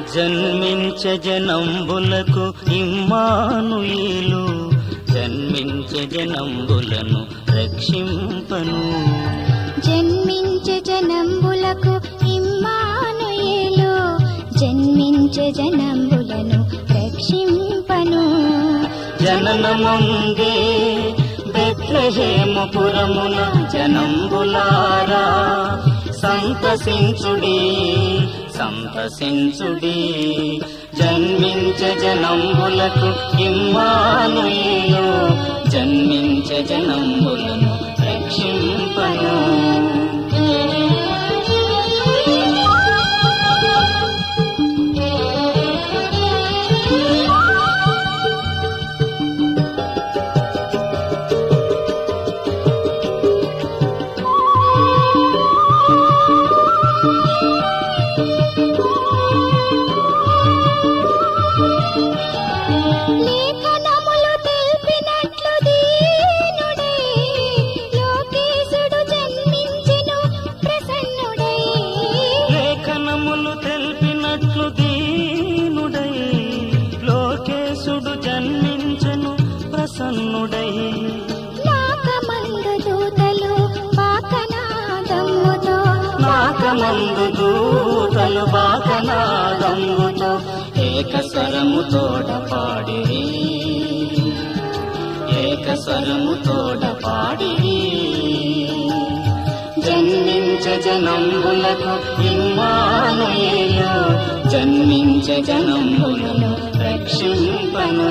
జన్మించ జనంబులకు ఇమ్మానుయేలు జన్మించ జనంబులను రక్షింపను జన్మించే జనంబులకు ఇమ్మానుయేలు జన్మించే జనంబులను రక్షింపను జననముందే బెత్లహేమపురమున జనంబులారా సంతసించుడి సంతసించుడి జన్మించ జనంబులకు ఇమ్మానుయేలు జన్మించ జనంబులను రక్షింపను లేఖనములు తెలిపినట్లు దీనుడై లోకేశుడు జన్మించెను ప్రసన్నుడై లేఖనములు తెలిపినట్లు దీనుడై లోకేశుడు జన్మించను ప్రసన్నుడై నాకమందు దూతలు పాకనాదమ్ముతో నాకమందు దూతలు బాకనాదమ్ముతో ఏకస్వరము తోడ పాడిరి ఏకస్వరము తోడ పాడిరి జన్మించ జనంబులకు ఇమ్మానుయేలు జన్మించ జనంబులను రక్షింపను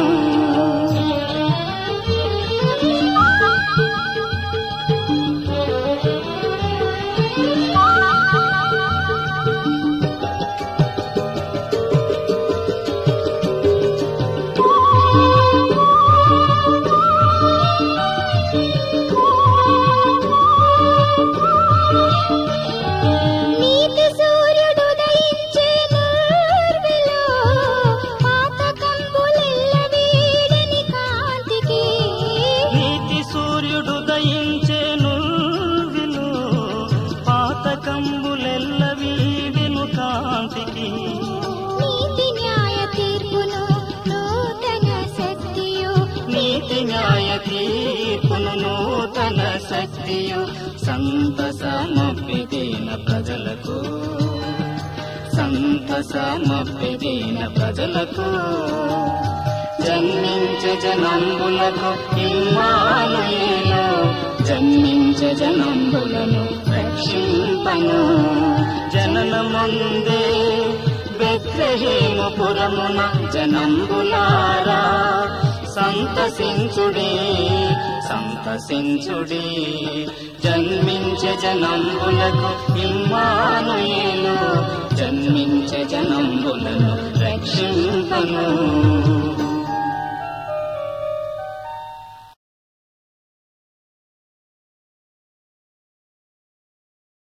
నీతి సూర్యుడు ఉదయించే నూర్విలో పాతకంబులెల్ల వీడని కాంతికి నీతి సూర్యుడు దయించేను విను పాతకంబులెల్ల వీడిను కాంతికి నీతి న్యాయ తీర్పును నూతన శక్తియు నీతి న్యాయ తీర్పును నూతన శక్తియు సంతసమప్పిదీన ప్రజలకు సంతసమప్పిదీన ప్రజలకు జన్మించ జనంబులకు ఇమ్మానుయేలు జన్మించ జనంబులను రక్షింపను జననముందే బెత్లహేమపురమున జనంబులారా సంతసించుడి సంతసించుడి జన్మించ జనంబులకు ఇమ్మానుయేలు జన్మించ జనంబులను రక్షింపను